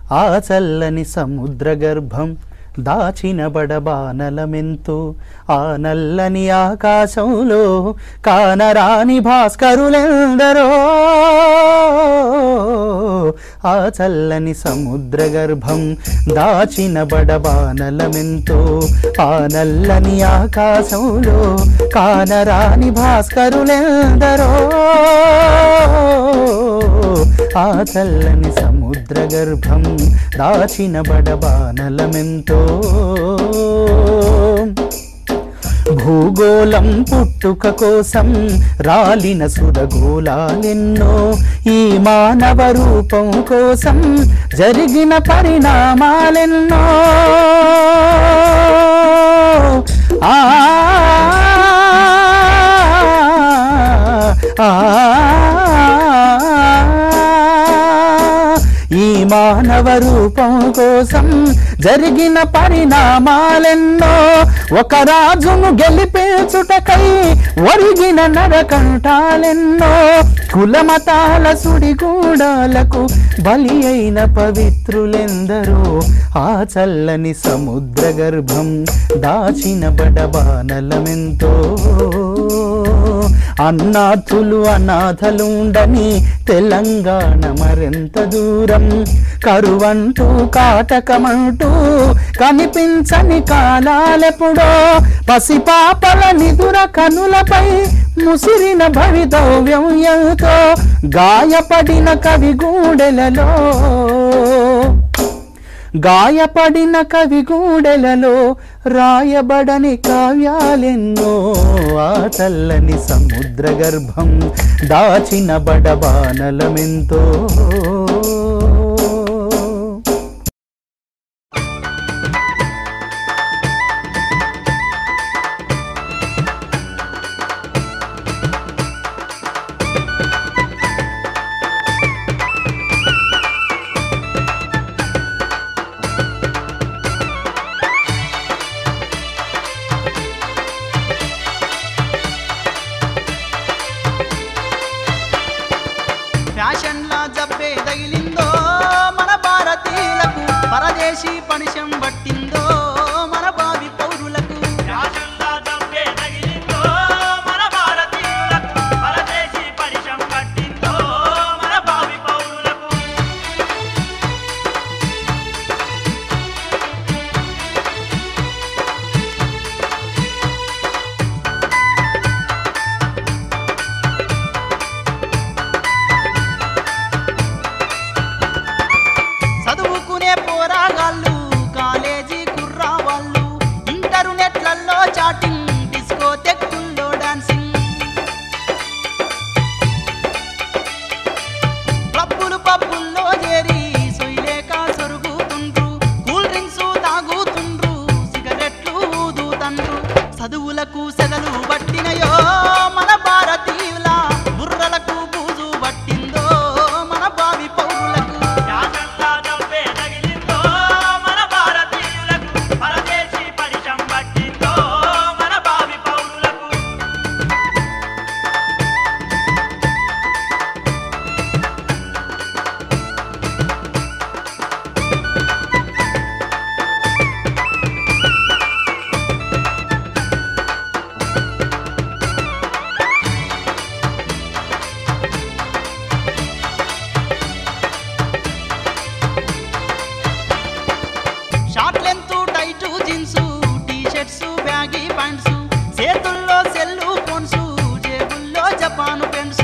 ఆ చల్లని సముద్ర గర్భం దాచిన బడబానలమెంతో ఆ నల్లని ఆకాశంలో కానరాని భాస్కరులెందరో ఆ చల్లని సముద్ర గర్భం దాచిన బడబానలమెంతో ఆ నల్లని ఆకాశంలో కానరాని భాస్కరులెందరో ఆ చల్లని సముద్ర గర్భం దాచిన బడబానలమెంతో భూగోళం పుట్టుక కోసం రాలిన సురగోళాలెన్నో ఈ మానవ రూపం కోసం జరిగిన పరిణామాలెన్నో ఆ ఆ, ఈ మానవ రూపం కోసం జరిగిన పరిణామాలెన్నో ఒక రాజును గెలిపించుటకై ఒరిగిన నరకంఠాలెన్నో కులమతాల సుడిగూడాలకు బలి అయిన పవిత్రులెందరో ఆ చల్లని సముద్ర గర్భం దాచిన బడబానలమెంతో అన్నాథులు అనాథలుండని తెలంగాణ మరెంత దూరం కరువంటూ కాటకమంటూ కనిపించని కాలాలెప్పుడో పసిపాపల నిదుర కనులపై ముసిరిన భవితవ్యం ఎంతో గాయపడిన కవి గూడెలలో గాయపడిన కవి గూడెలలో రాయబడని కావ్యాలెన్నో ఆ చల్లని సముద్ర గర్భం దాచిన బడబానలమెంతో ఫ్యాషన్ లా జబ్బే తగిలిందో మన భారతీయులకు పరదేశీ పనిషం పట్టిందో మన భావి పౌరులకు ఫ్యాషన్లా దబ్బే తగిలిందో మన భారతీయులకు పరదేశీ పరిచం పట్టిందో మన భావి పౌరులకు చదువుకునే పోరాగాళ్ళు కాలేజీ కుర్రావాళ్ళు ఇంటర్నెట్లలో చాటింగ్ డిస్కో తెక్కుల్లో డాన్సింగ్ క్లబ్బులు పబ్బుల్లో చేరి సొయ్లేక సొరుగుతుండ్రు కూల్ డ్రింక్స్ తాగుతుండ్రు సిగరెట్లు ఊదుతండ్రు చదువులకు సెగలు పట్టినయో మన భారతీయుల బుర్రలకు బూజు పట్టిందో మన భావి పౌరులకు ఫ్యాషన్లా దబ్బే తగిలిందో మన భారతీయులకు పరదేశీ పరిచం పట్టిందో మన భావి పౌరులకు short length tight jeans T shirts baggy pants చేతుల్లో సెల్లు ఫోన్స్ జేబుల్లో జపాను పెన్స్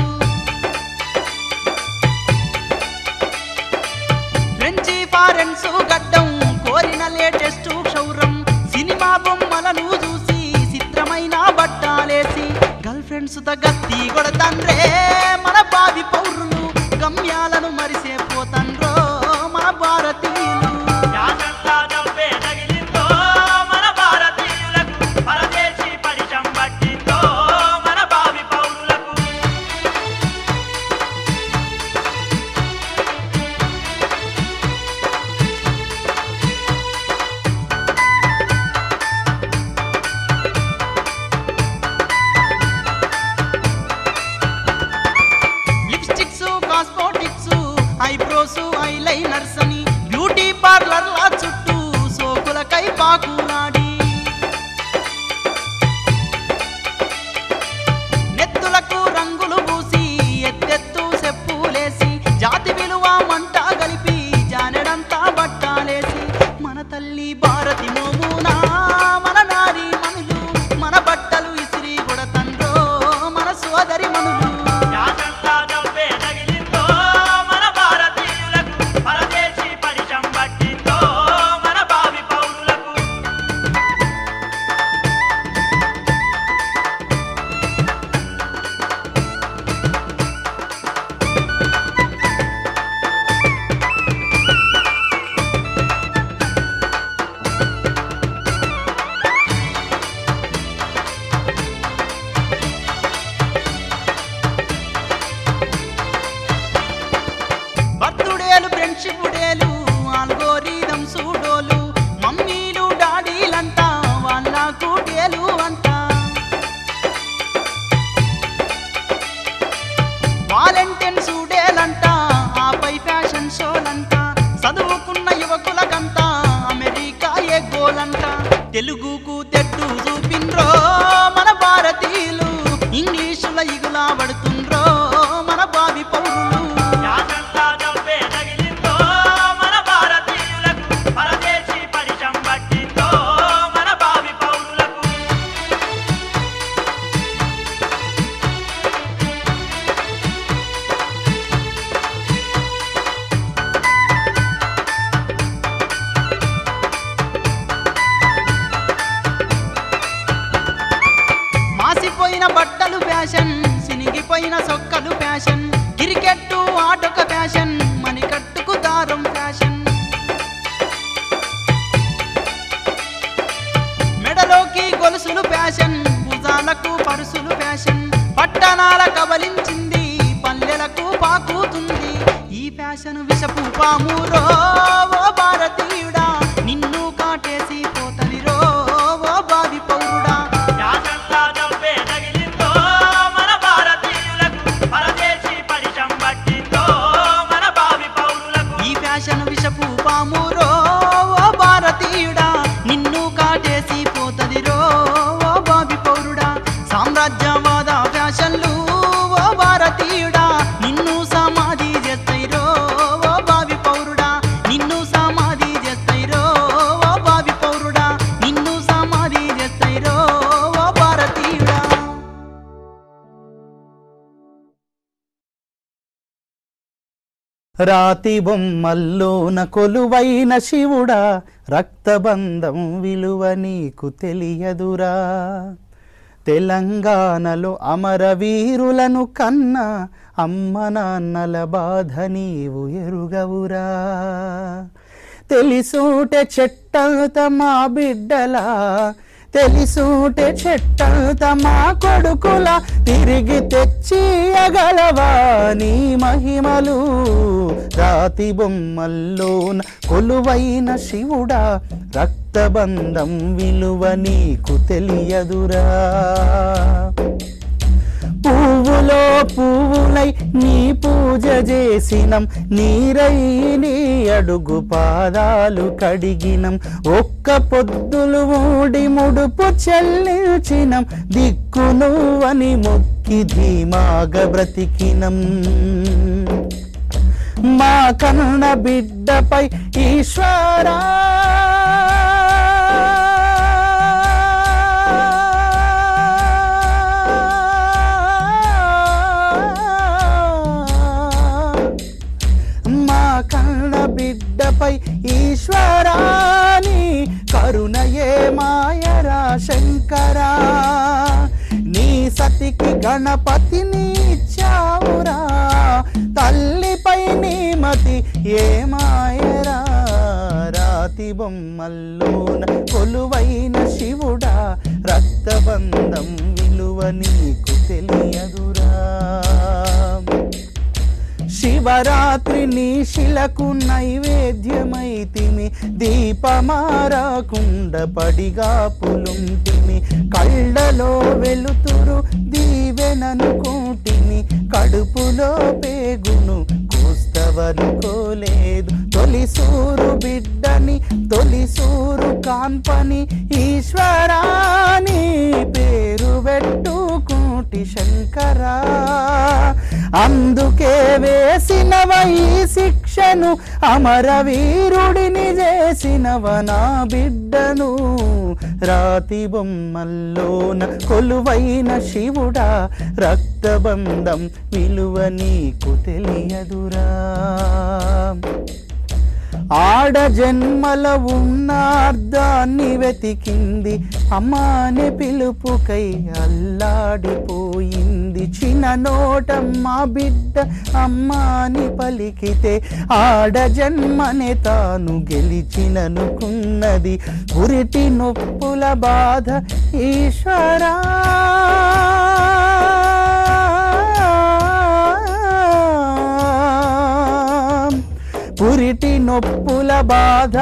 ఫ్రెంచి ఫారెన్స్ గడ్డం కోరిన లేటెస్ట్ క్షౌరం సినిమా బొమ్మలను చూసి చిత్రమైన బట్టాలేసి గర్ల్ ఫ్రెండ్స్ తగ్గత్తి కొడతండ్రే మన భావి పౌరులు గమ్యాలను మరిసే పోతండ్రో మన భారతీయులు ఫ్యాషన్లా దబ్బే తగిలిందో మన భారతీయులకు పరదేశీ పరిచం పట్టిందో మన భావి పౌరులకు చదువుకున్న యువకులకంతా అమెరికా ఏ గోలంట తెలుగుకు తెట్టు చూపిండ్రో మన భారతీయులు ఇంగ్లీషుల ఇగులా పడుతుండ్రో మన బావి పౌరులు యాసంతా చంపే తగిలిందో మన భారతీయులకు పరదేశీ పరిచం పట్టిందో మన భావి పౌరులకు మాసిపోయిన బట్టలు ఫ్యాషన్ సినిగిపోయిన సొక్కలు ఫ్యాషన్ క్రికెట్టు ఆటొక ఫ్యాషన్ మణికట్టుకు దారం ఫ్యాషన్ మెడలోకి గొలుసులు ఫ్యాషన్ భుజాలకు పరుసులు ఫ్యాషన్ పట్టణాల కబలించింది పల్లెలకు పాకుతుంది ఈ ఫ్యాషన్ విషపు పామురో ఓ భారతీయుడా నిన్ను కాటేసి పోతదిరో ఓ బావి పౌరుడా యాసంతా చంపే తగిలిందో మన భారతీయులకు పరదేశీ పరిచం పట్టిందో మన భావి పౌరులకు ఈ ఫ్యాషన్ విషపు పామురో ఓ భారతీయుడా నిన్ను కాటేసి పోతదిరో ఓ బావి పౌరుడా సామ్రాజ్యవాద ఫ్యాషన్లు ఓ భారతీయుడా నిన్ను సమాధి చేస్తాయిరో ఓ బావి పౌరుడా నిన్ను సమాధి చేస్తాయిరో ఓ బావి పౌరుడా నిన్ను సమాధి చేస్తాయిరో ఓ భారతీయుడా రాతి బొమ్మల్లోన కొలువైన శివుడా రక్తబంధం విలువ నీకు తెలియదురా తెలంగాణలో అమరవీరులను కన్నా అమ్మ నాన్నల బాధ నీవు ఎరుగవురా తెలిసూటే చెట్టంత మా బిడ్డలా తెలిసూటే చెట్టంత మా కొడుకుల తిరిగి తెచ్చియగలవా నీ మహిమలు రాతి బొమ్మల్లోన కొలువైన శివుడా రక్తబంధం విలువ నీకు తెలియదురా పువ్వులో పువ్వులై నీ పూజ చేసినం నీరై నీ అడుగు పాదాలు కడిగినం ఒక్క పొద్దులు మూడి ముడుపు చెల్లించినం దిక్కు నువ్వని మొక్కి ధీమాగ బ్రతికినం మా కన్న బిడ్డపై ఈశ్వరా మా కన్న బిడ్డపై ఈశ్వరాని కరుణయే మాయరా శంకరా నీ సతికి గణపతిని ఇచ్చావురా తల్లిపై నీ మతి ఏ మాయరా రాతి బొమ్మల్లోన కొలువైన శివుడా రక్తబంధం విలువ నీకు తెలియదురా శివరాత్రి నీ శిలకు నైవేద్యమైతిమి దీపమారాకుండ పడిగా పులుంటిమి కళ్ళలో వెలుతురు దీవెననుకుంటిమి కడుపులో పేగును కూస్తవనుకోలేదు తొలిసూరు బిడ్డని తొలిసూరు కాన్పని ఈశ్వరాని పేరు పెట్టుకుంటి శంకరా అందుకే వేసినవ ఈ శిక్షను అమరవీరుడిని చేసినవ నా బిడ్డను రాతి బొమ్మల్లోన కొలువైన శివుడా రక్తబంధం విలువ నీకు తెలియదురా ఆడ జన్మల ఉన్న అర్థాన్ని వెతికింది అమ్మాని పిలుపుకై అల్లాడిపోయింది చిన్న నోటమ్మ బిడ్డ అమ్మాని పలికితే ఆడ జన్మనే తాను గెలిచిననుకున్నది ఉరిటి నొప్పుల బాధ ఈశ్వరా పురిటి నొప్పుల బాధ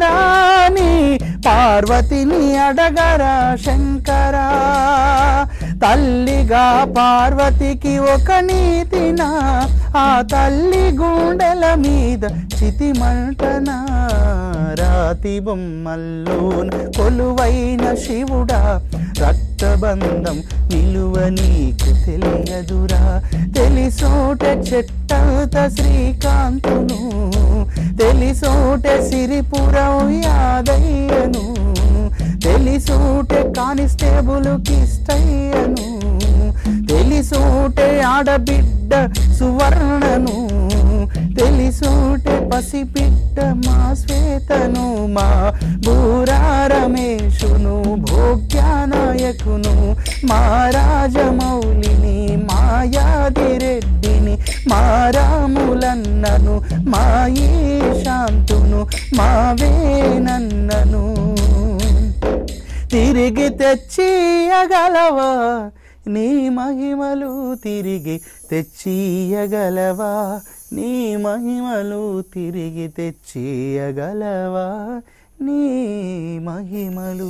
ఈశ్వరాని పార్వతిని అడగరా శంకరా తల్లిగా పార్వతికి ఒక నీతినా ఆ తల్లి గుండెల మీద చితిమంటనా రాతి బొమ్మల్లోన కొలువైన శివుడా రక్తబంధం విలువ నీకు తెలియదురా తెలిసోట చెట్టంత శ్రీకాంతును తెలిసోట సిరిపురం యాదయ్యను తెలిసోటే కానిస్టేబుల్ కిష్టయ్యను తెలిసోటే ఆడబిడ్డ సువర్ణను తెలిసోటే పసిబిడ్డ మా శ్వేతను మా బూరా రమేషును భోగ్యానాయకును మా రాజమౌళిని మాయాదిరెడ్డిని మా రాములన్నను మా శాంతును మా వేనన్నను తిరిగి తెచ్చియగలవా నీ మహిమలు తిరిగి తెచ్చియగలవా నీ మహిమలు తిరిగి తెచ్చియగలవా నీ మహిమలు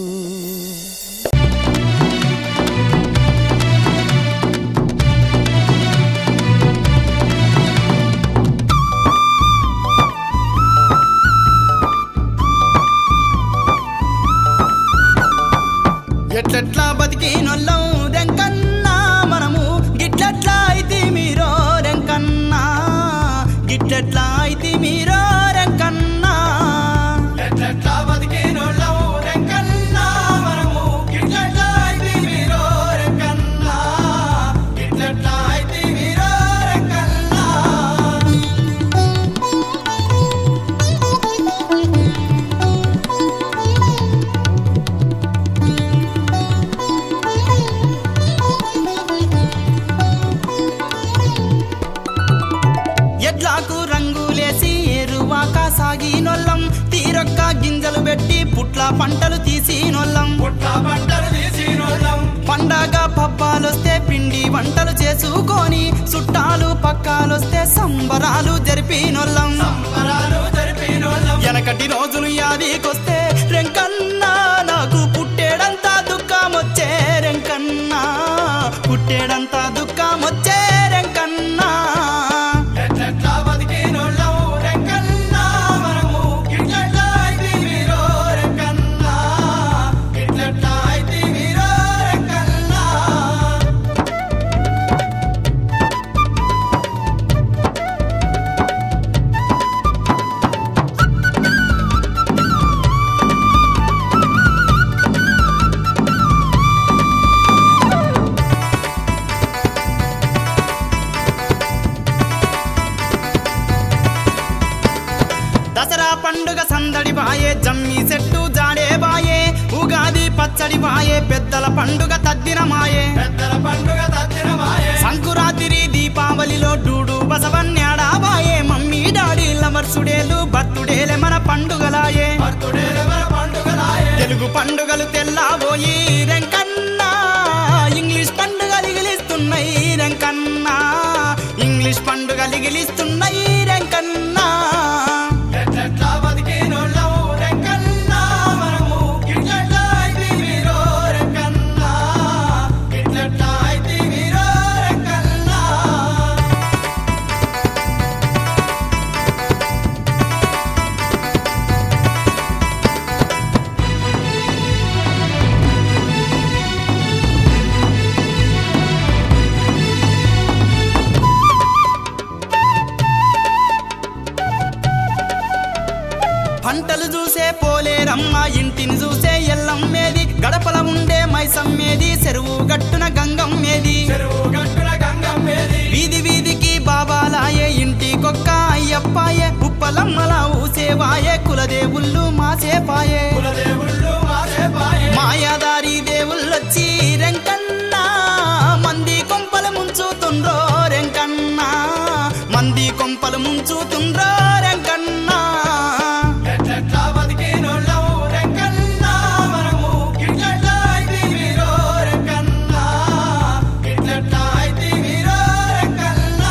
ఎట్లెట్లా బతికినొల్లం రెంకన్నా మనము గిట్లెట్లా అయితే మీరో రెంకన్నా గిట్లెట్లా అయితే మీరో రెంకన్నా ఎట్లెట్లా బతికినొల్లం రెంకన్నా మనము గిట్లెట్లా అయితే మీరో రెంకన్నా గిట్లెట్లా అయితే మీరో రెంకన్నా ఎడ్లాకు రంగులేసి ఎరువాక సాగినొల్లం తీరొక్క గింజలు పెట్టి పుట్ల పంటలు తీసినొల్లం పుట్ల పంటలు తీసినొల్లం పండగ పబ్బాలొస్తే పిండి వంటలు చేసుకొని చుట్టాలు పక్కాలొస్తే సంబరాలు జరిపినొల్లం సంబరాలు జరిపినొల్లం వెనకటి రోజులు యాదికొస్తే రెంకన్నా నాకు పుట్టేడంతా దుఃఖమొచ్చే రెంకన్నా పుట్టేడంతా దుఃఖమొచ్చే రెంకన్నా ఎట్లెట్లా బతికినోళ్ళం రెంకన్నా మనము గిట్లెట్లా అయితే వీరో రెంకన్నా గిట్లెట్లా అయితే వీరో రెంకన్నా దసరా పండుగ సందడి బాయే జమ్మి చెట్టు జాడే బాయే ఉగాది పచ్చడి బాయే పెద్దల పండుగ తద్దిన మాయే పెద్దల పండుగ తద్దిన మాయే సంకురాత్రి దీపావళిలో డూడు బసవన్యాడా బాయే మమ్మీ డాడీ లవర్సుడేలు బర్తుడేలే మన పండుగలాయే తెలుగు పండుగలు తెల్లాబోయి రెంకన్నా ఇంగ్లీష్ పండుగలు గిలిస్తున్నాయి రెంకన్నా ఇంగ్లీష్ పండుగలు గిలిస్తున్నాయి రెంకన్నా ఎట్లెట్లా బతికినోళ్ళం రెంకన్నా మనము గిట్లెట్లా అయితే వీరో రెంకన్నా గిట్లెట్లా అయితే వీరో రెంకన్నా పంటలు చూసే పోలేరమ్మ ఇంటిని చూసే ఎల్లమ్మేది గడపల ఉండే మైసమ్మేది చెరువు గట్టున గంగమ్మేది చెరువు గట్టున గంగమ్మేది వీధి వీధికి బాబాలాయే ఇంటికొక్క అయ్యప్పాయే ఉప్పలమ్మల ఊసేవాయే కులదేవుళ్ళు మాసేపాయే కులదేవుళ్ళు మాసేపాయే మాయాదారి దేవుళ్ళొచ్చి రెంకన్నా మంది కొంపలు ముంచుతుండ్రో రెంకన్నా మంది కొంపలు ముంచుతుండ్రో రెంకన్నా ఎట్లెట్లా బతికినోళ్ళం రెంకన్నా మనము గిట్లెట్లా అయితే వీరో రెంకన్నా గిట్లెట్లా అయితే వీరో రెంకన్నా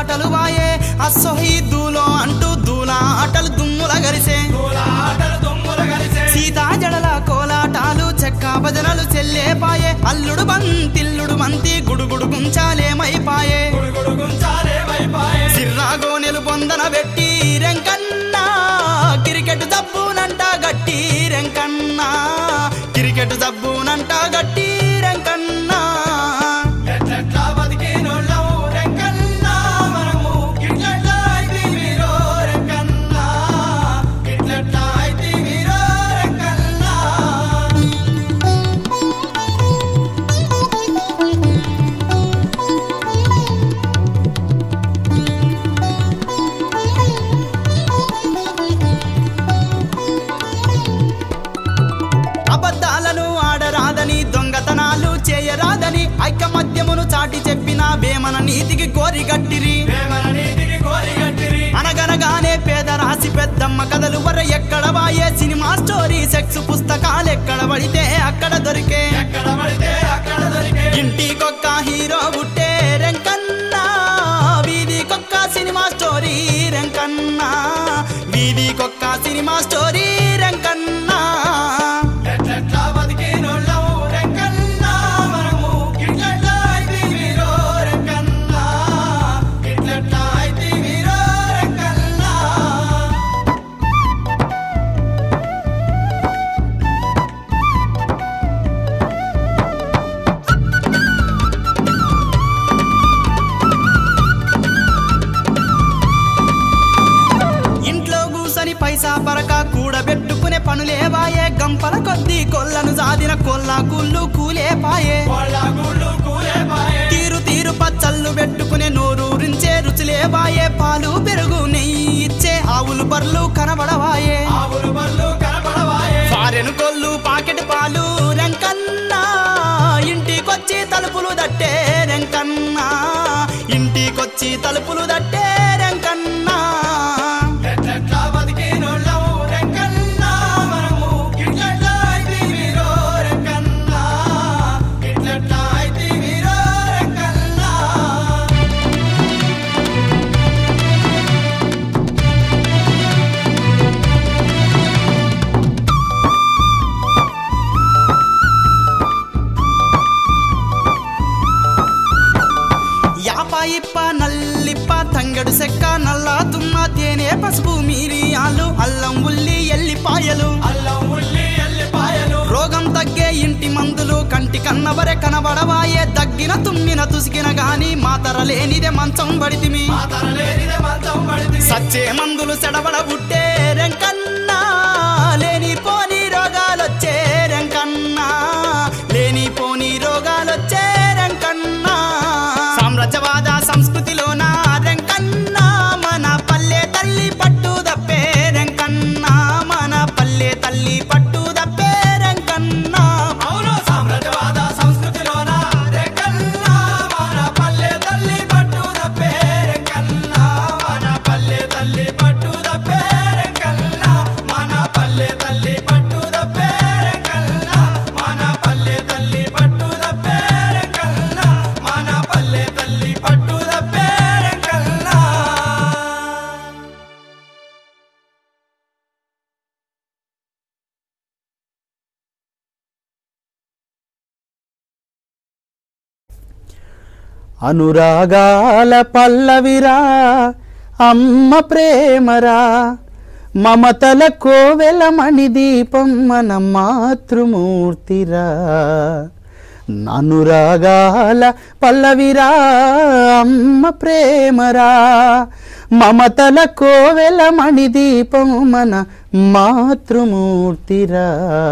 ఆటలు వాయే అస్సోహి దూలో అంటూ దూల ఆటలు దుమ్ముల గరిసే సీతా జడల కోలాటాలు చెక్క భజనలు చెల్లేపాయే అల్లుడు బంతిల్లుడు బంతి గుడుగుడు గుంచాలేమైపాయే సిర్రా గోనెలు పొందన పెట్టి రెంకన్నా క్రికెట్ జబ్బునంట గట్టి రెంకన్నా క్రికెట్ జబ్బునంట గట్టి రెంకన్నా అబద్ధాలను ఆడరాదని దొంగతనాలు చేయరాదని ఐకమత్యమును చాటి చెప్పిన వేమన నీతికి కోరిగట్టిరి అనగనగానే పేద రాసి పెద్దమ్మ కథలు వర ఎక్కడ వాయే సినిమా స్టోరీ సెక్స్ పుస్తకాలు ఎక్కడ పడితే అక్కడ దొరికే ఇంటికొక్క హీరో పుట్టే రెంకన్నా వీధికొక్క సినిమా స్టోరీ రెంకన్నా వీధికొక్క సినిమా స్టోరీ రెంకన్నా ఇంట్లో కూసని పైసా పరక కూడబెట్టుకునే పనులేవాయే గంపల కొద్దీ కొల్లను సాదిన కొల్లా కుళ్ళు కూలేపాయే తీరు తీరు పచ్చళ్ళు పెట్టుకునే నోరూరించే రుచులేవాయే పాలు పెరుగు నెయ్యి ఇచ్చే ఆవులు బర్లు కనబడవాయే ఫారెన్ కొల్లు పాకెట్ పాలు రెంకన్నా ఇంటికొచ్చి తలుపులు దట్టే రెంకన్నా ఇంటికొచ్చి తలుపులు దట్టే రెంకన్నా యాప ఇప్ప నల్లిప్ప తంగడు సెక్క నల్ల తుమ్మ తేనె పసుపు మీరియాలు అల్లం ఉల్లి ఎల్లిపాయలు రోగం తగ్గే ఇంటి మందులు కంటి కన్నవరే కనబడవాయే దగ్గిన తుమ్మిన తుసికిన గాని మాతర లేనిదే మంచం పడితిమి సచ్చే మందులు సెడబడ బుట్టే రెంకన్నా లేని పోని రోగాలొచ్చే రెంకన్నా లేని పోని రోగాలొచ్చే రెంకన్నా సామ్రాజ్యవాద సంస్కృతిలోన రెంకన్నా మన పల్లె తల్లి పట్టు దప్పే రెంకన్నా మన పల్లె తల్లి పట్టు దప్పే రెంకన్నా అవును సామ్రాజ్యవాద సంస్కృతిలోన రెక్కన్నా మన పల్లె తల్లి పట్టు తప్పేరే కన్నా మన పల్లె తల్లి పట్టు తప్పేరే కన్నా మన పల్లె తల్లి పట్టు తప్పేరే కన్నా మన పల్లె తల్లి పట్టు తప్పేరే కన్నా మన పల్లె తల్లి పట్టు తప్పేరే కన్నా అనురాగాల పల్లవిరా అమ్మ ప్రేమరా మమతల కోవెల మణిదీపం మన మాతృమూర్తిరా అనురాగాల పల్లవిరా అమ్మ ప్రేమరా మమతల కోవెల మణిదీపం మన మాతృమూర్తిరా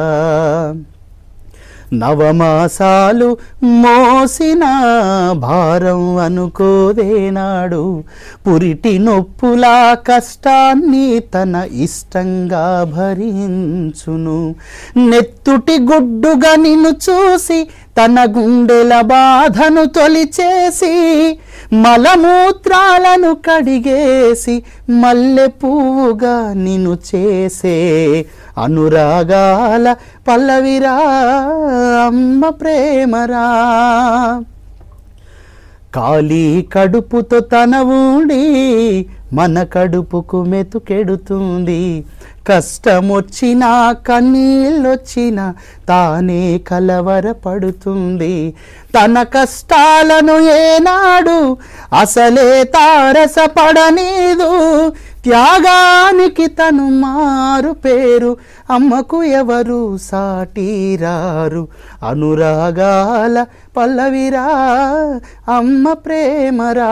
నవమాసాలు మోసిన భారం అనుకోదేనాడు పురిటి నొప్పులా కష్టాన్ని తన ఇష్టంగా భరించును నెత్తుటి గుడ్డుగా నిన్ను చూసి తన గుండెల బాధను తొలిచేసి మలమూత్రాలను కడిగేసి మల్లె పువ్వుగా నిన్ను చేసే అనురాగాల పల్లవిరా అమ్మ ప్రేమరా ఖాళీ కడుపుతో తన ఊడి మన కడుపుకు మెతుకెడుతుంది కష్టమొచ్చినా కన్నీళ్ళొచ్చినా తానే కలవరపడుతుంది తన కష్టాలను ఏనాడు అసలే తారసపడనీదు త్యాగానికి తను మారు పేరు అమ్మకు ఎవరు సాటిరారు అనురాగాల పల్లవిరా అమ్మ ప్రేమరా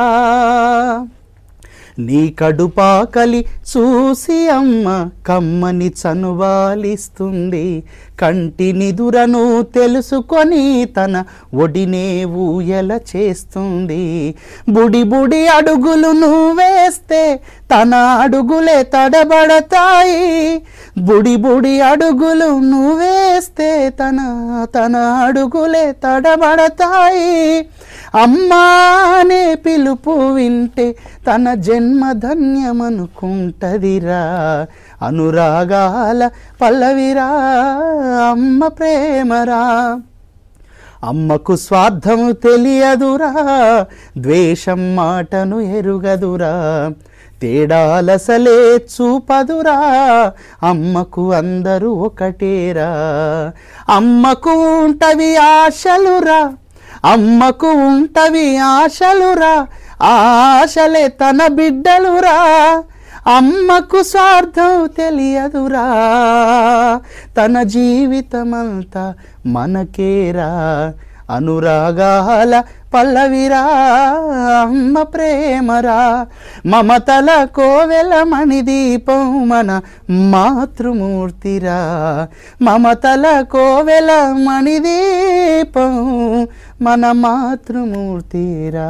నీ కడుపాకలి చూసి అమ్మ కమ్మని చనువాలిస్తుంది కంటి నిదురను తెలుసుకొని తన ఒడినే ఊయల చేస్తుంది బుడి బుడి అడుగులు నువ్వేస్తే తన అడుగులే తడబడతాయి బుడి బుడి అడుగులు నువ్వేస్తే తన తన అడుగులే తడబడతాయి అమ్మానే పిలుపు వింటే తన జన్మ ధన్యమనుకుంటదిరా అనురాగాల పల్లవిరా అమ్మ ప్రేమరా అమ్మకు స్వార్థము తెలియదురా ద్వేషం మాటను ఎరుగదురా తేడాలసలే చూపదురా అమ్మకు అందరూ ఒకటేరా అమ్మకు ఉంటవి ఆశలురా అమ్మకు ఉంటవి ఆశలురా ఆశలే తన బిడ్డలురా అమ్మకు స్వార్థం తెలియదురా తన జీవితమంతా మనకేరా అనురాగాల పల్లవిరా అమ్మ ప్రేమరా మమతల కోవెల మణిదీపం మన మాతృమూర్తిరా మమతల కోవెల మణిదీపం మన మాతృమూర్తిరా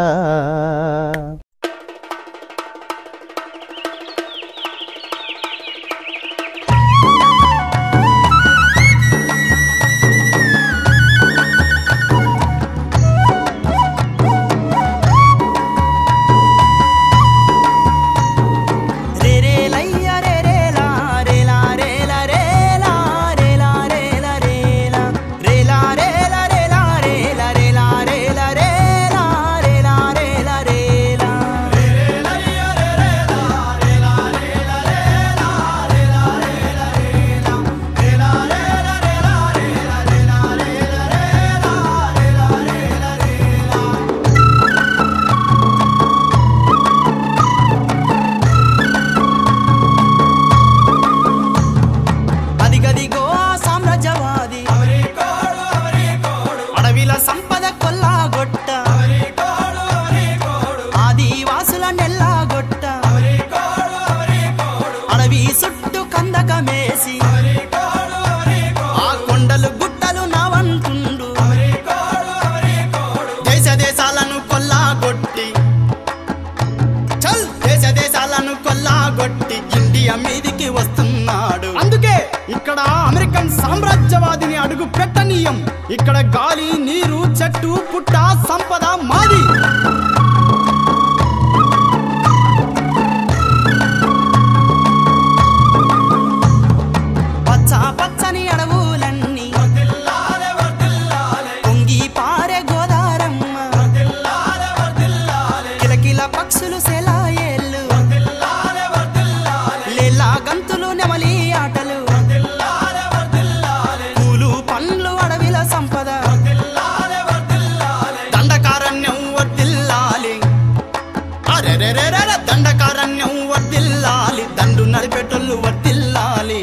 రే రే లయ్య రే రే లా రే లా రే లా రే లా రే లా రే లా రే లా రే లా రే లా రే లా రే లా రే లా రే లా రే లా రే లా రే లా రే లా అదిగదిగో ఆ సామ్రాజ్యవాది అమెరికాడు అమెరికాడు అడవిల సంపద కొల్లాగొట్ట అమెరికాడు అమెరికాడు ఆదివాసుల నెల్లాగొట్ట అమెరికాడు అమెరికాడు అడవి చుట్టూ కందకమేసి అమెరికాడు అమెరికాడు ఆ కొండలు గుట్టలు నవంటుండు అమెరికాడు అమెరికాడు దేశ దేశాలను కొల్లాగొట్టి చల్ దేశ దేశాలను కొల్లాగొట్టి ఇండియా మీదికి వస్తున్నాడు అందుకే ఇక్కడ అమెరికన్ సామ్రాజ్యవాదిని అడుగు పెట్టనీయం ఇక్కడ గాలి నీరు చెట్టు పుట్ట సంపద మాది పచ్చ పచ్చని అడవులన్నీ వర్దిల్లాలే వర్దిల్లాలే పొంగి పారే గోదారమ్మ వర్దిల్లాలే వర్దిల్లాలే కిలకిల పక్షులు సెలాయేళ్ళు వర్దిల్లాలే వర్దిల్లాలే లేలా గంతులు నెమలి ఆటలు వర్దిల్లాలే వర్దిల్లాలే పూలు పండ్లు అడవిల సంపద వర్దిల్లాలే వర్దిల్లాలే దండకారణ్యం వర్దిల్లాలి అరెరెరెరెర దండకారణ్యం వర్దిల్లాలి దండు నడిపెటోళ్ళు వర్దిల్లాలి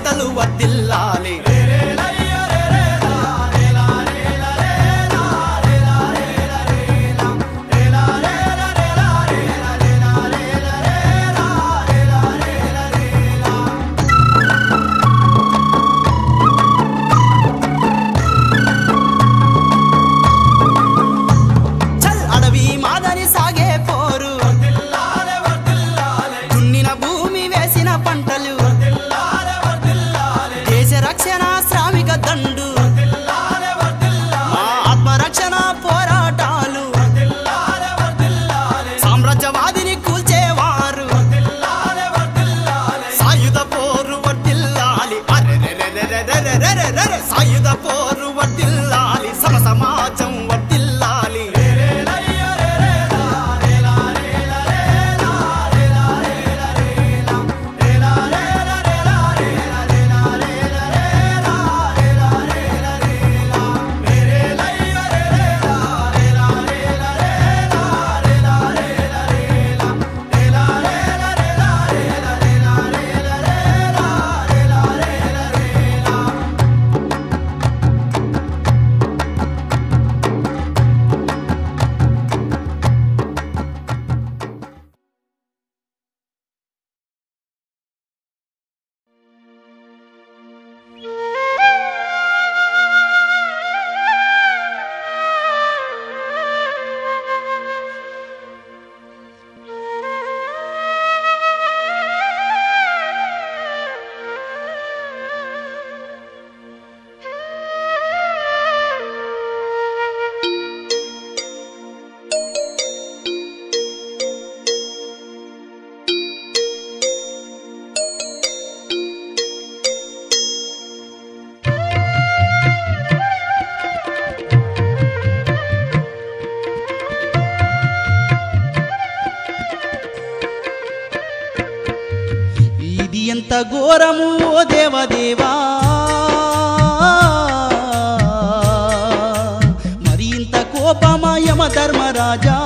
దేవతలు వర్దిల్లాలి చల్ అడవి మాదని సాగే పోరు దున్నిన భూమి వేసిన పంటలు దేశ రక్షణ శ్రామిక దండు మా ఆత్మరక్షణ పోరాటాలు సామ్రాజ్యవాదిని కూల్చేవారు సాయుధ పోరు వర్దిల్లాలి అరెరెరెరెరెరెరెరెరె. సాయుధ పోరు వర్దిల్లాలి సమ సమాజం వర్దిల్లాలి ఇది ఎంత ఘోరము ఓ దేవదేవా మరి ఇంత కోపమా యమ ధర్మరాజా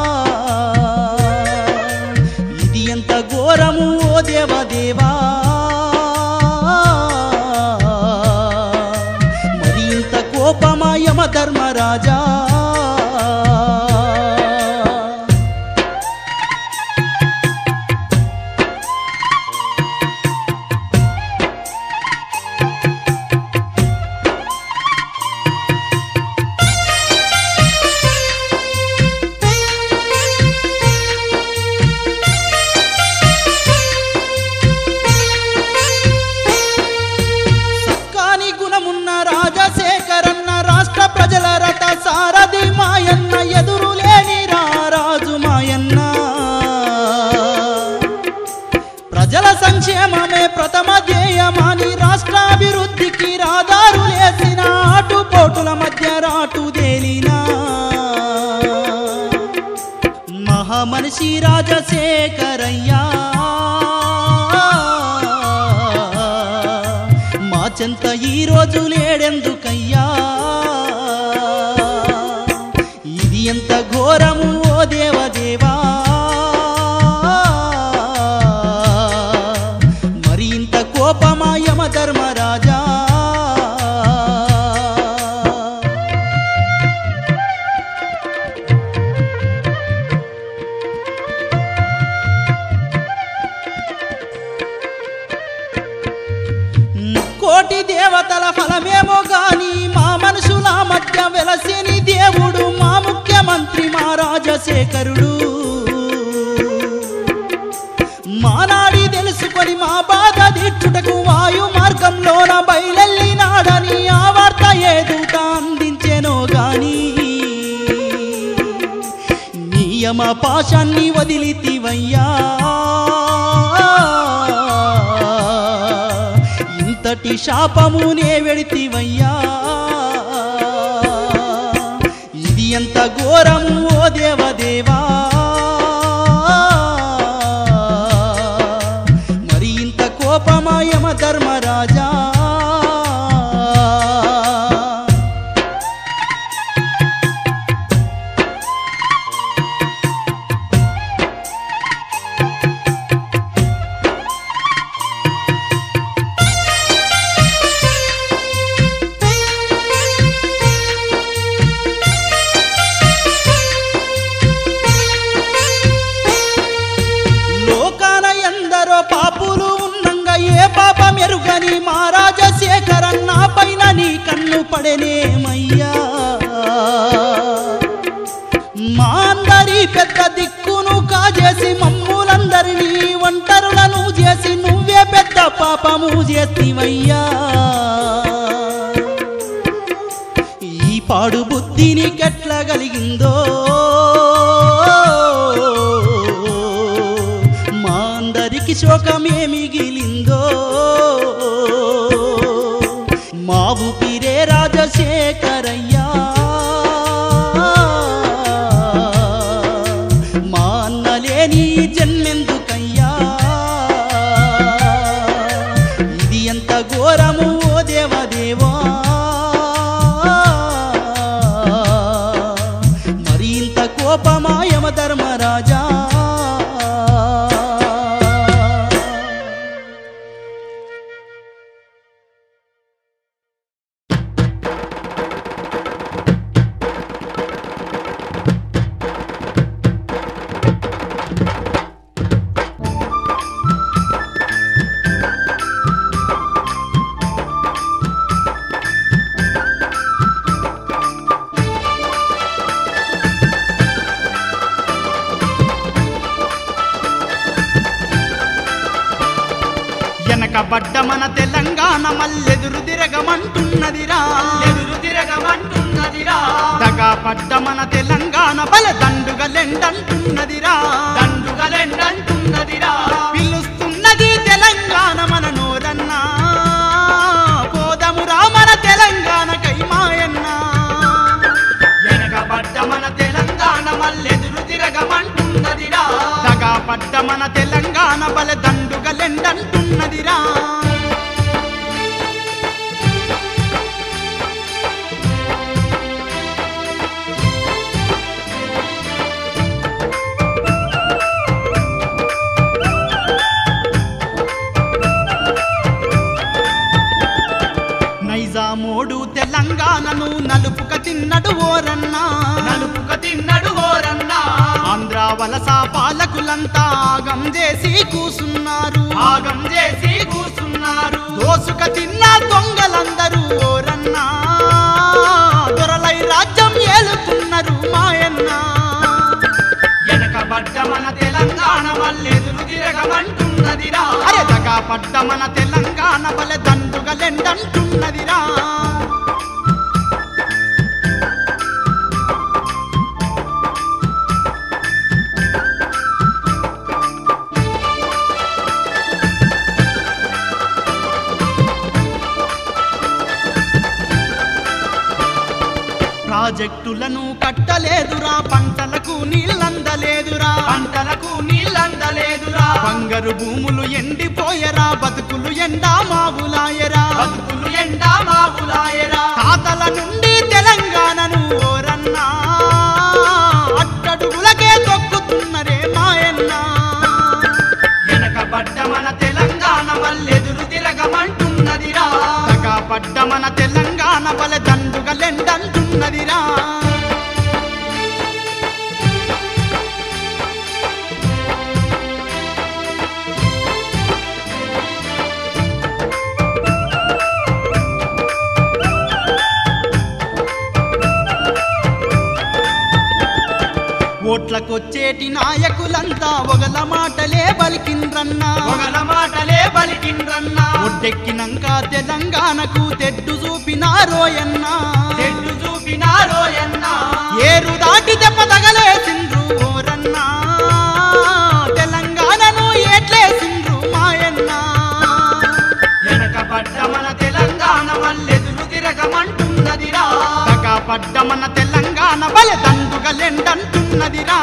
ఇది ఎంత ఘోరము ఓ దేవదేవా మరి ఇంత కోపమా యమ ధర్మరాజా సక్కాని గుణమున్న రాజశేఖరన్న రాష్ట్ర ప్రజల రథ సారథి మాయన్న ఎదురు లేని రారాజు మాయన్న ప్రజల సంక్షేమమే ప్రథమ ధ్యేయమాని రాష్ట్రాభివృద్ధికి రాదారు లేసిన ఆటుపోటుల మధ్య రాటు తేలినా మహామనిషి రాజశేఖరయ్యా మా చెంత ఈ రోజు లేడెందుకయ్యా ఇది ఎంత ఘోరము ఓ దేవదేవా మరి ఇంత కోపమా యమ ధర్మరాజా కోటి దేవతల ఫలమేమో గాని మా మనుషుల మధ్య వెలసిని దేవుడు మా ముఖ్యమంత్రి మా రాజశేఖరుడు మానాడి తెలుసుకొని మా బాధ దిట్టుటకు వాయు మార్గంలోన బయలెళ్ళినాడని ఆ వార్త ఏదుట అందించెనో గాని నియమ పాశాన్ని వదిలితివయ్యా ఇంతటి శాపమునే వెడితివయ్యా ఇది ఎంత ఘోరము ఓ దేవదేవా మరి ఇంత కోపమాయమ ధర్మరాజా పడనేమయ్యా మా అందరి పెద్ద దిక్కును కాజేసి మమ్ములందరినీ ఒంటరులను చేసి నువ్వే పెద్ద పాపము చేస్తివయ్యా ఈ పాడు బుద్ధి నీకెట్ల కలిగిందో మా అందరికి శోకమే మిగిలిందో మా ఊపిరే రాజశేఖరయ్యా మా అన్నలేని జన్మెందుకయ్యా ఇది ఎంత ఘోరము ఓ దేవదేవా మరి ఇంత కోపమాయమ ధర్మరాజా వెనకబడ్డ మన తెలంగాణ మల్లెదురు తిరగమంటున్నదిరా ఎదురు తిరగమంటున్నదిరా దగా పడ్డ మన తెలంగాణ బల దండుగలెండంటున్నదిరా దండుగలెండంటున్నదిరా పిలుస్తున్నది తెలంగాణ మన నోరన్నా పోదమురా మన తెలంగాణ కైమాయన్న వెనకబడ్డ మన తెలంగాణ మల్లెదురు తిరగమంటున్నదిరా దగా పడ్డ మన తెలంగాణ బల దండుగలెండంటున్నదిరా నైజామోడు తెలంగాణను నలుపుక తిన్నడు ఓరన్నా నలుపుక తిన్నడు ఓరన్నా ఆంధ్ర వలస పాలకులంతా ఆగం చేసి కూసున్నారు ఆగం చేసి కూసున్నారు దోసుక తిన్న దొంగలందరూ ఓరన్నా దొరలై రాజ్యం ఏలుతున్నారు మాయన్న వెనకబడ్డ మన తెలంగాణ మల్లెదురు తిరగమంటున్నదిరా అరే దగా పడ్డ మన తెలంగాణ బల దండుగలెండంటున్నదిరా ప్రాజెక్టులను కట్టలేదురా పంటలకు నీళ్ళందలేదురా పంటలకు నీళ్ళందలేదురా బంగారు భూములు ఎండిపోయరా బతుకులు ఎండా మావులాయరా బతుకులు ఎండా మావులాయరా తాతల నుండి తెలంగాణను ఓరన్నా అట్టడుగులకే తొక్కుతున్నరే మాయన్న వెనకబడ్డ మన తెలంగాణ మల్లెదురు తిరగమంటున్నదిరా తగా పడ్డ మన తెలంగాణ బల దండుగలెండంటున్నదిరా ఓట్లకొచ్చేటి నాయకులంతా ఒగల మాటలే బలికిండ్రన్నా ఒకల మాటలే పలికిండ్రన్నా ఒడ్డెక్కినంక తెలంగాణకు తెడ్డు చూపినారోయన్నా తెడ్డు చూపినారోయన్నా ఏరు దాటి దెబ్బ తగలేసిండ్రు ఓరన్నా తెలంగాణను ఏట్లేసిండ్రు మాయన్న వెనకబడ్డ మన తెలంగాణ మల్లెదురు తిరగమంటున్నదిరా తగా పడ్డ మన తెలంగాణ బల దండుగలెండంటున్నదిరా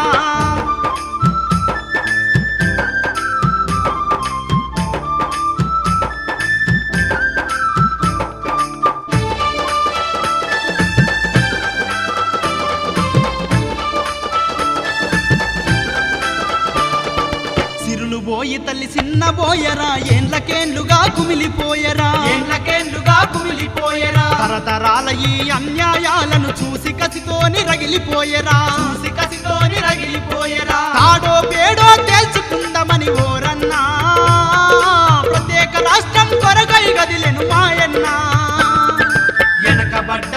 సిరులు పోయి తల్లి చిన్న బోయరా ఏండ్లకేండ్లుగా కుమిలిపోయరా ఏండ్లకేండ్లుగా కుమిలిపోయరా తరతరాల ఈ అన్యాయాలను చూసి కసితోని రగిలిపోయరా చూసి కసితోని రగిలిపోయరా తాడో పేడో తేల్చుకుందామని ఓరన్నా ప్రత్యేక రాష్ట్రం కొరగై గదిలెను మాయన్న వెనకబడ్డ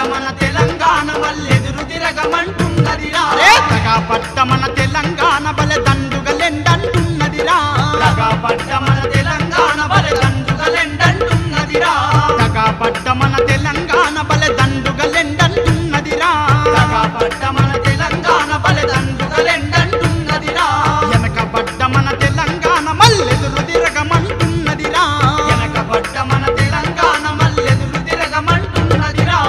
పడ్డ మన తెలంగాణ బలెదండుగలెండంటున్నదిరా వెనకబడ్డ మన తెలంగాణ మల్లెదురు తిరగమంటున్నదిరా వెనకబడ్డ మన తెలంగాణ మల్లెదురు తిరగమంటున్నదిరా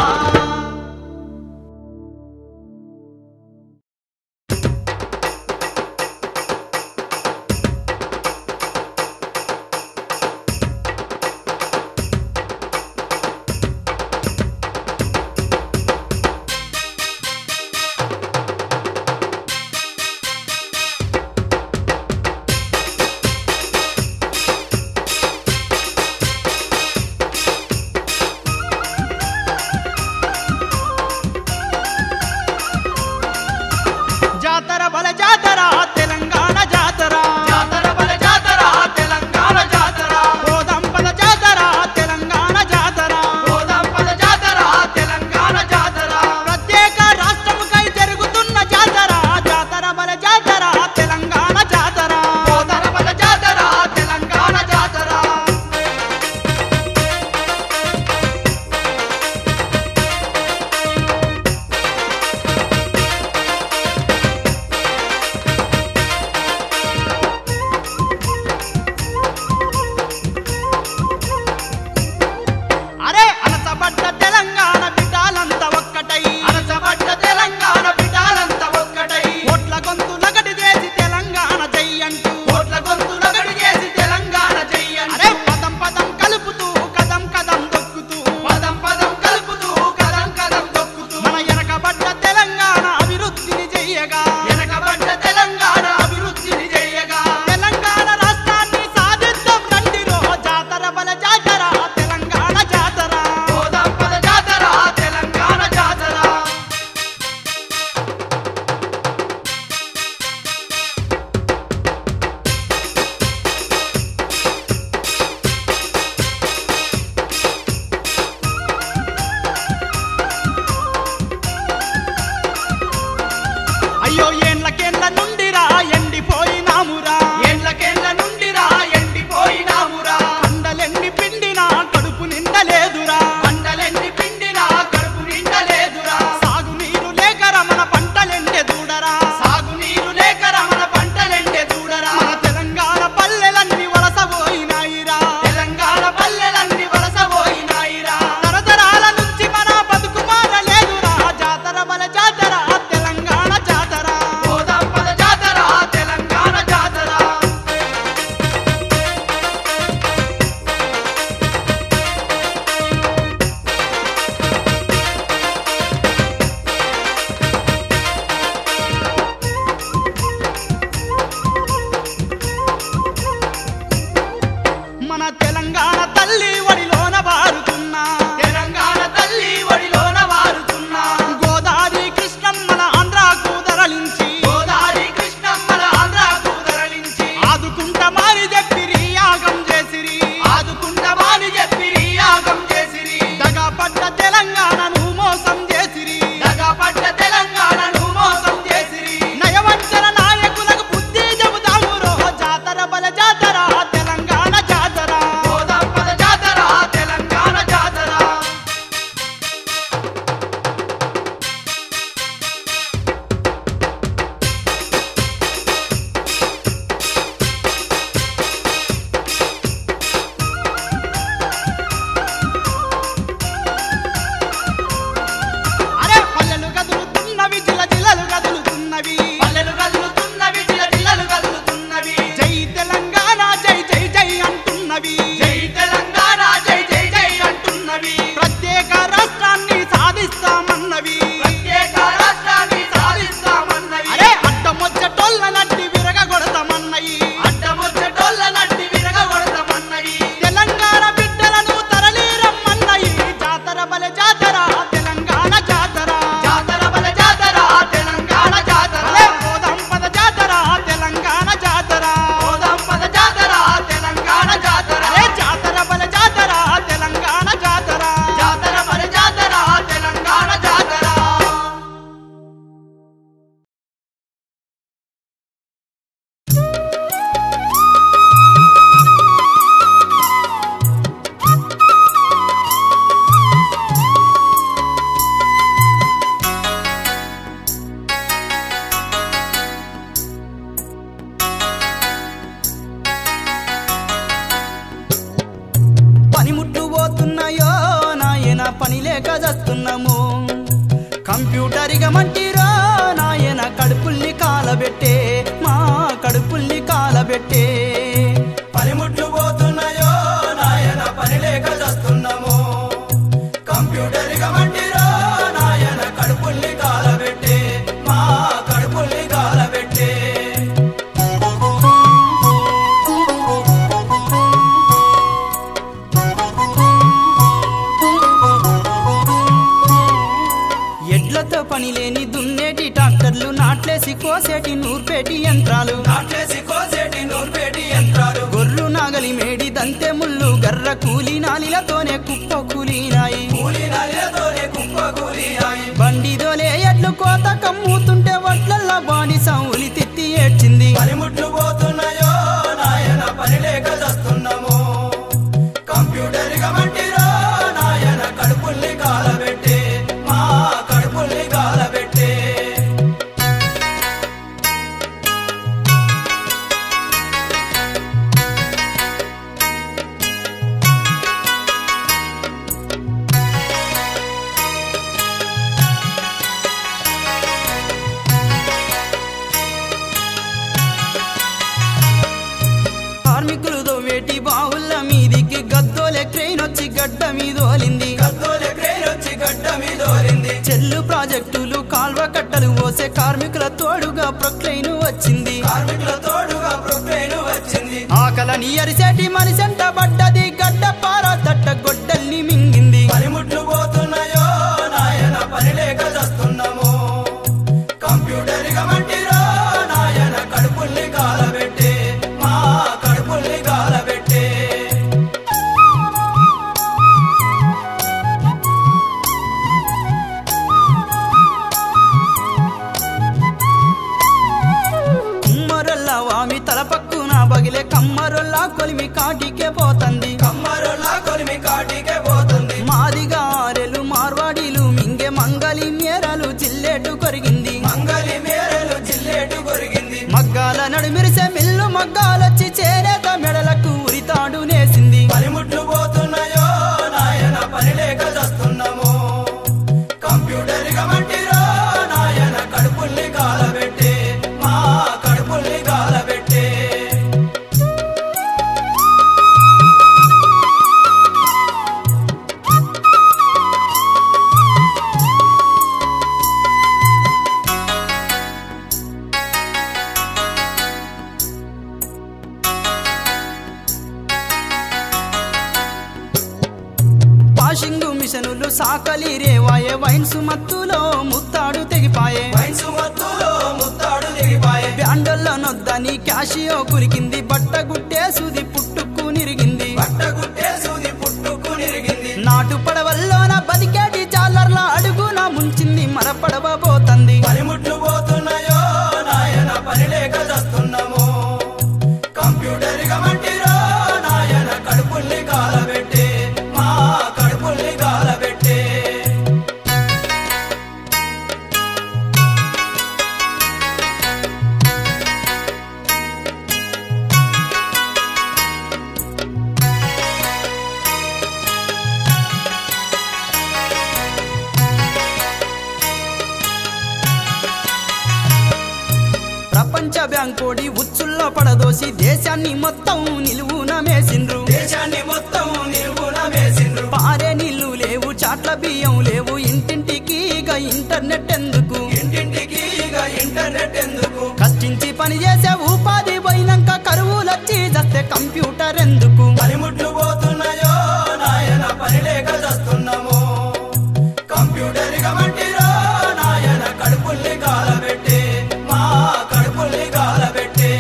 పెట్టే పనిముట్లు పోతున్నాయో నాయన పని లేక చస్తున్నాము కంప్యూటర్ గమంటిరో నాయన కడుపుల్ని కాలబెట్టే మా కడుపుల్ని కాలబెట్టే ఎడ్లతో పని లేని దున్నేటి ట్రాక్టర్లు నాట్లేసి కోసేటి నూర్పేటి యంత్రాలు నాట్లేసి కోసేటి నూర్పేటి యంత్రాలు గొర్రు నాగలి మేడి దంతె ముళ్ళు గర్ర కూలి నాలిలతోనే కుప్ప కూలినాయి కూలి నల్లతోనే కుప్ప కూలినాయి బండి దోలే ఎడ్లు కోత కమ్ముతుంటే వడ్లల్లా బాడి సౌలి తిత్తి ఏడ్చింది పనిముట్లు పోతున్నాయో నాయన పని లేక చస్తున్నాము కంప్యూటర్ గమంటిరో నాయన కడుపుల్ని కాలబెట్టే మా కడుపుల్ని కాలబెట్టే కార్మికులు దోవేటి బావుల మీదికి గద్దోలే క్రెయిన్ వచ్చి గడ్డ మీదోలింది కత్తోలే క్రేన్ వచ్చి గడ్డ మీదోరింది చెల్లు ప్రాజెక్టులు కాల్వ కట్టలు పోసే కార్మికుల తోడుగా ప్రొక్లైన్ వచ్చింది కార్మికుల తోడుగా ప్రొక్లైన్ వచ్చింది ఆకలని అరిసేటి మనిషంట పడ్డది గడ్డ పార తట్ట గొడ్డల్ని మింగింది పనిముట్లు పోతున్నాయో నాయన పని లేక చస్తున్నాము కంప్యూటర్ గమంటిరో నాయన కడుపుల్ని కాలబెట్టే మా కడుపుల్ని కాలబెట్టే కుమ్మరొల్ల వామి తలపక్కున బగిలే కమ్మరొల్ల కొలిమి కాటికే పోతంది కమ్మరులా కొలిమి కాటికే పోతుంది మాదిగా ఆరెలు మార్వాడీలు మింగే మంగలి మేరలు చిల్లేటు కొరిగింది మంగలి మేరలు జిల్లేటు కొరిగింది మగ్గాల నడుమిరిసే మిల్లు మగ్గాలొచ్చి చేనేత మెడలకు ఉరితాడు నేసింది పనిముట్లు పోతున్నాయో నాయన పని లేక చస్తున్నాము కంప్యూటర్ గమంటిరో నాయన కడుపుల్ని కాలబెట్టే మా కడుపుల్ని కాలబెట్టే వాషింగ్ మిషనులు సాకలి రేవాయే వైన్స్ మత్తులో ముత్తాడు తెగిపాయే వయసు మత్తులో ముత్తాడు దిగిపాయే బ్యాండల్లో నొద్దని క్యాషియో కురికింది బట్ట గుట్టేసుది పుట్టుకు నిరిగింది పట్ట గుట్టేసుది పుట్టుకు నిరిగింది నాటు పడవల్లోన బతికేటి జాలర్ల అడుగున ముంచింది మన పడవ పోతంది పనిముట్లు పోతున్నాయో నాయన పని లేక చస్తున్నాము కంప్యూటర్ గమంటిరో నాయన కడుపుల్ని కాలబెట్టే మా కడుపుల్ని కాలబెట్టే ప్రపంచ బ్యాంకోడి ఉచ్చుల్లో పడదోసి దేశాన్ని మొత్తం నిలువున మేసిండ్రు దేశాన్ని మొత్తం నిలువున వేసిండ్రు పారే నీళ్లు లేవు చాట్ల బియ్యం లేవు ఇంటింటికి ఇక ఇంటర్నెట్ ఎందుకు ఇంటింటికి ఇక ఇంటర్నెట్ ఎందుకు కష్టించి పని చేసే ఉపాధి పోయినాక కరువులొచ్చి చస్తే కంప్యూటర్ ఎందుకు పనిముట్లు పోతున్నాయో నాయన పని లేక చస్తున్నాము కంప్యూటర్ గమంటిరో నాయన కడుపుల్ని కాలబెట్టే మా కడుపుల్ని కాలబెట్టే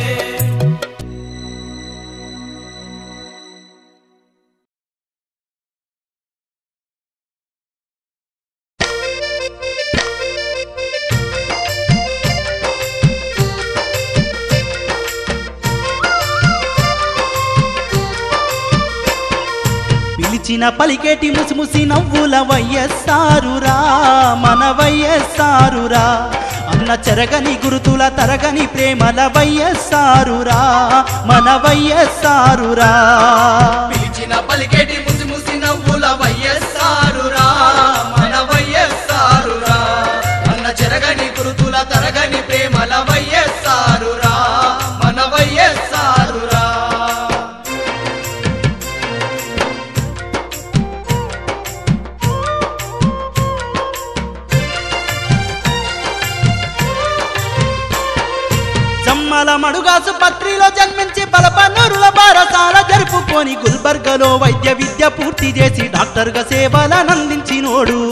పిలిచిన పలికేటి ముసిముసి నవ్వుల వయ్యస్సారురా మన వయ్యస్సారురా అన్న చెరగని గురుతుల తరగని ప్రేమల వయ్యస్సారురా మన వయ్యస్సారురా పిలిచిన పలికేటి ముసి ముసి నవ్వుల వయ్యస్సారురా మన వయ్యస్సారురా అన్న చెరగని గురుతుల తరగని ప్రేమల వయ్యస్సారురా మన వయ్యస్సారురా గురునాల మడుగాసు పత్రిలో జన్మించి బలపన్నూరుల బారసాల జరుపుకొని గుల్బర్గలో వైద్య విద్య పూర్తి చేసి డాక్టర్గా సేవలనందించినోడు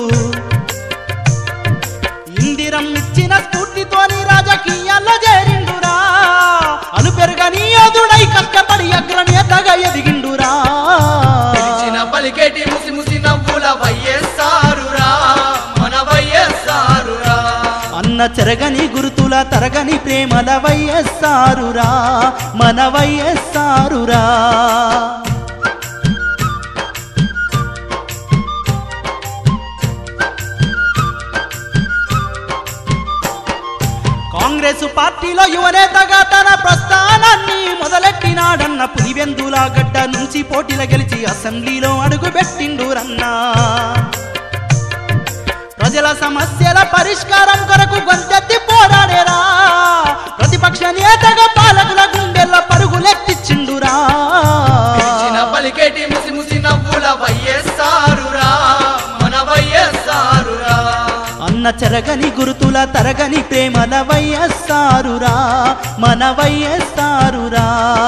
ఇందిరం ఇచ్చిన స్ఫూర్తితోని రాజకీయాల్లో చేరిండురా అను పెరగని యోధుడై కష్టపడి అగ్రనేతగా ఎదిగిండురా పిలిచిన పలికేటి ముసి ముసి నవ్వుల వైఎస్సారురా మన వైఎస్సారురా అన్న చెరగని గురుతుల తరగని ప్రేమల వయస్సారురా మన వయస్సారురా కాంగ్రెస్ పార్టీలో యువనేతగా తన ప్రస్థానాన్ని మొదలెట్టినాడన్న పులివెందుల గడ్డ నుంచి పోటీల గెలిచి అసెంబ్లీలో అడుగుపెట్టిండురన్నా ప్రజల సమస్యల పరిష్కారం కొరకు గొంతెత్తి పోరాడేరా ప్రతిపక్ష నేతగా పాలకుల గుండెల్ల పరుగులెత్తిచ్చిండురా పిలిచిన పలికేటి ముసి ముసి నవ్వుల వైఎస్సారురా మన వైఎస్సారురా అన్న చెరగని గురుతుల తరగని ప్రేమల వయస్సారురా మన వయస్సారురా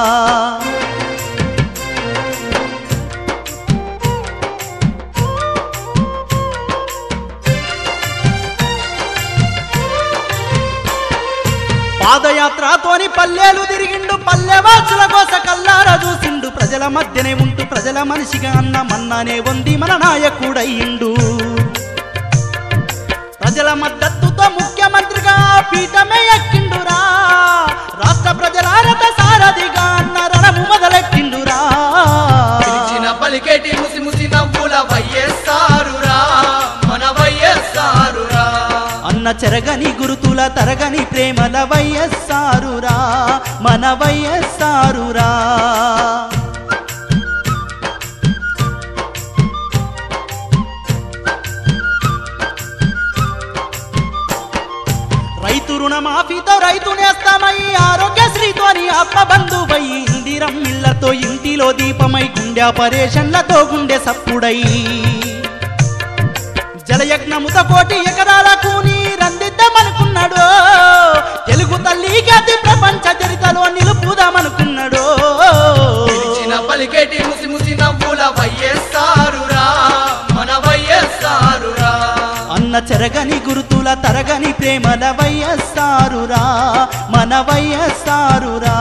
పాదయాత్రతోని పల్లెలు తిరిగిండు పల్లె వాసుల కోస కల్లార చూసిండు ప్రజల మధ్యనే ఉంటూ ప్రజల మనిషిగా అన్న మన్నానే వంది మన నాయకుడయ్యిండు ప్రజల మద్దతుతో ముఖ్యమంత్రిగా పీఠమే ఎక్కిండురా రాష్ట్ర ప్రజల రథ సారథిగా అన్న రణము మొదలెట్టిండురా పిలిచిన పలికేటి ముసి ముసి నవ్వుల వైఎస్సారురా మన వైఎస్సారురా అన్న చెరగని గురుతుల తరగని ప్రేమల వయస్సారురా మన వయస్సారురా రైతు రుణమాఫీతో రైతు నేస్తామై ఆరోగ్యశ్రీతోని ఆత్మ బంధువై ఇందిరం ఇళ్లతో ఇంటిలో దీపమై గుండె ఆపరేషన్లతో గుండె సప్పుడై జలయజ్ఞముత కోటి ఎకరాలకు నీరందిద్దామనుకున్నాడు తెలుగు తల్లి ఖ్యాతి ప్రపంచ చరితలో నిలుపుదామనుకున్నాడు పిలిచిన పలికేటి ముసి ముసి నవ్వుల వైఎస్సారురా మన వైఎస్సారురా అన్న చెరగని గురుతుల తరగని ప్రేమల వయస్సారురా మన వయస్సారురా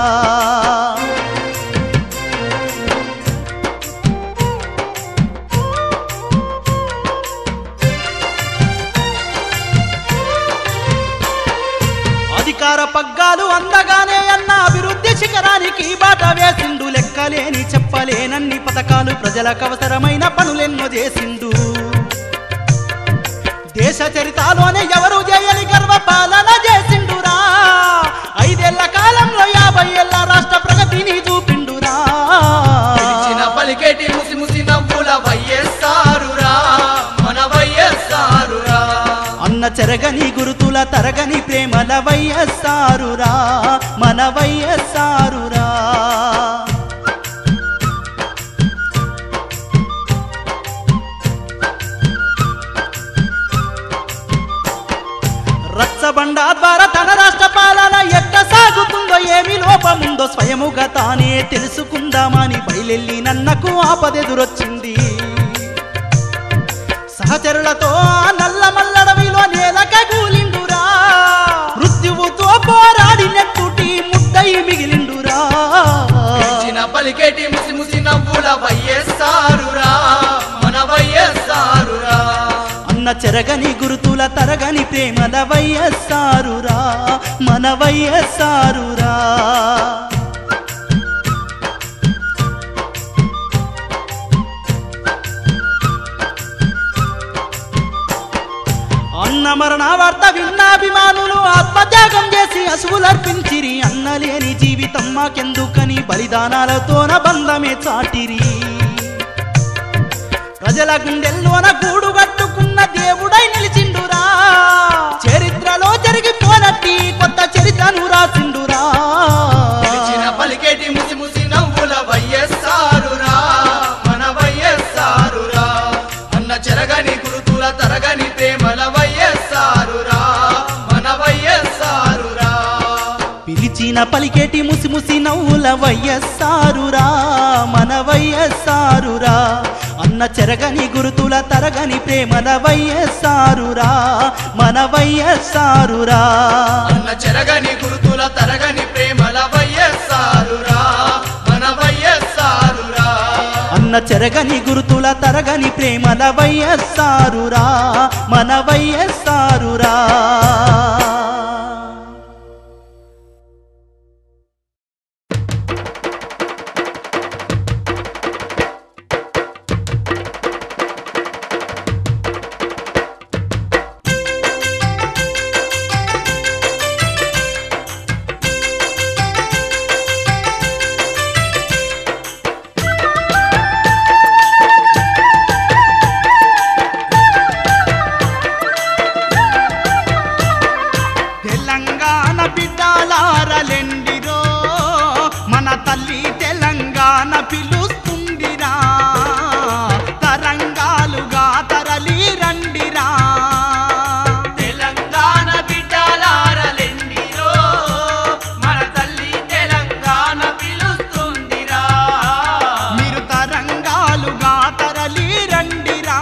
అధికార పగ్గాలు అందగానే అన్న అభివృద్ధి శిఖరానికి బాట వేసిండు లెక్కలేని చెప్పలేనన్ని పథకాలు ప్రజలకు అవసరమైన పనులెన్నో చేసిండు దేశ చరితాలోనే ఎవరు చేయని గర్వ పాలన చేసిండురా ఐదేళ్ల కాలంలో యాభై ఏళ్ల రాష్ట్ర ప్రగతిని చూపిండురా పిలిచిన పలికేటి ముసి ముసి నవ్వుల వైఎస్సారురా మన వైఎస్సారురా అన్న చెరగని గురుతుల తరగని ప్రేమల వయస్సారురా మన వయస్సారురా రచ్చబండ ద్వారా తన రాష్ట్ర పాలన ఎట్ట సాగుతుందో ఏమి లోపముందో స్వయముగా తానే తెలుసుకుందామని బయలెల్లి నన్నకు ఆపదెదురొచ్చింది సహచరులతో ఆ నల్ల మల్లడవిలో నేలక కూలిండురా మృత్యువుతో పోరాడినట్టుటి ముద్దై మిగిలిండురా పిలిచిన పలికేటి ముసి ముసి నవ్వుల వైఎస్సారురా మన వైఎస్సారురా అన్న చెరగని గురుతుల తరగని ప్రేమల వయస్సారురా మన వయస్సారురా అన్న మరణ వార్త విన్నాభిమానులు ఆత్మత్యాగం చేసి అసువులర్పించిరి అన్నలేని జీవితం మాకెందుకని బలిదానాలతోన బంధమే చాటిరి ప్రజల గుండెల్లోన గూడు కట్టుకున్న దేవుడై నిలిచిండురా చరిత్రలో జరిగిపోనట్టి కొత్త చరిత్రను రాసిండురా పిలిచిన పలికేటి ముసి ముసి నవ్వుల వైఎస్సారురా మన వైఎస్సారురా అన్న చెరగని గురుతుల తరగని ప్రేమల వైఎస్సారురా మన వైఎస్సారురా పిలిచిన పలికేటి ముసి ముసి నవ్వుల వయ్యస్సారురా మన వయ్యస్సారురా అన్న చెరగని గురుతుల తరగని ప్రేమల వయ్యస్సారురా మన వయ్యస్సారురా అన్న చెరగని గురుతుల తరగని ప్రేమల వయ్యస్సారురా మన వయ్యస్సారురా అన్న చెరగని గురుతుల తరగని ప్రేమల వయ్యస్సారురా మన వయ్యస్సారురా తెలంగాణ బిడ్డలారలెండిరో మన తల్లి తెలంగాణ పిలుస్తుందిరా తరంగాలుగా తరలి రండిరా తెలంగాణ బిడ్డలారలెండిరో మన తల్లి తెలంగాణ పిలుస్తుందిరా మీరు తరంగాలుగా తరలి రండిరా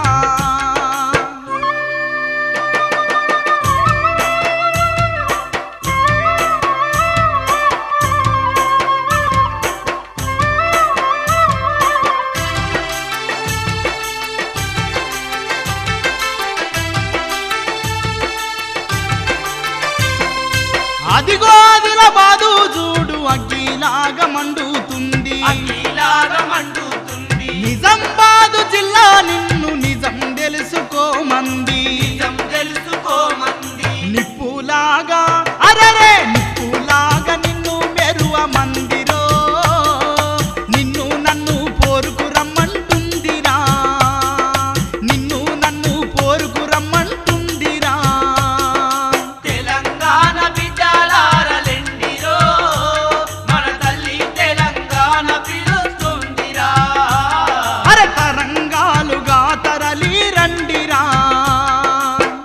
అదిగో ఆదిలాబాదు చూడు అగ్గిలాగా మండుతుంది అగ్గిలాగా మండుతుంది నిజామాబాదు జిల్లా నిన్ను నిజం తెలుసుకోమంది నిజం తెలుసుకోమంది నిప్పులాగా అరరే నిప్పులాగా నిన్ను మెరువ మందిరో నిన్ను నన్ను పోరుకు రమ్మంటుందిరా నిన్ను నన్ను పోరుకు రమ్మంటుందిరా తెలంగాణ బిడ్డలారలెండిరో మన తల్లి తెలంగాణ పిలుస్తుందిరా అరే తరంగాలుగా తరలి రండిరా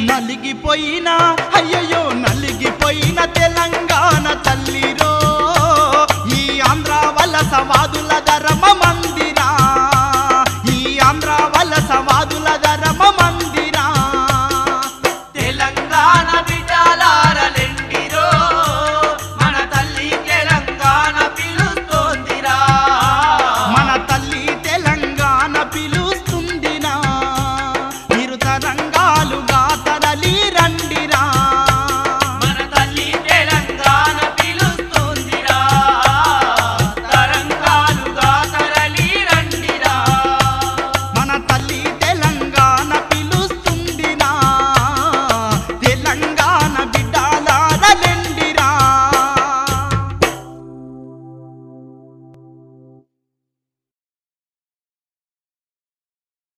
నలిగిపోయిన అయ్యయ్యో నలిగిపోయిన తెలంగాణ తల్లి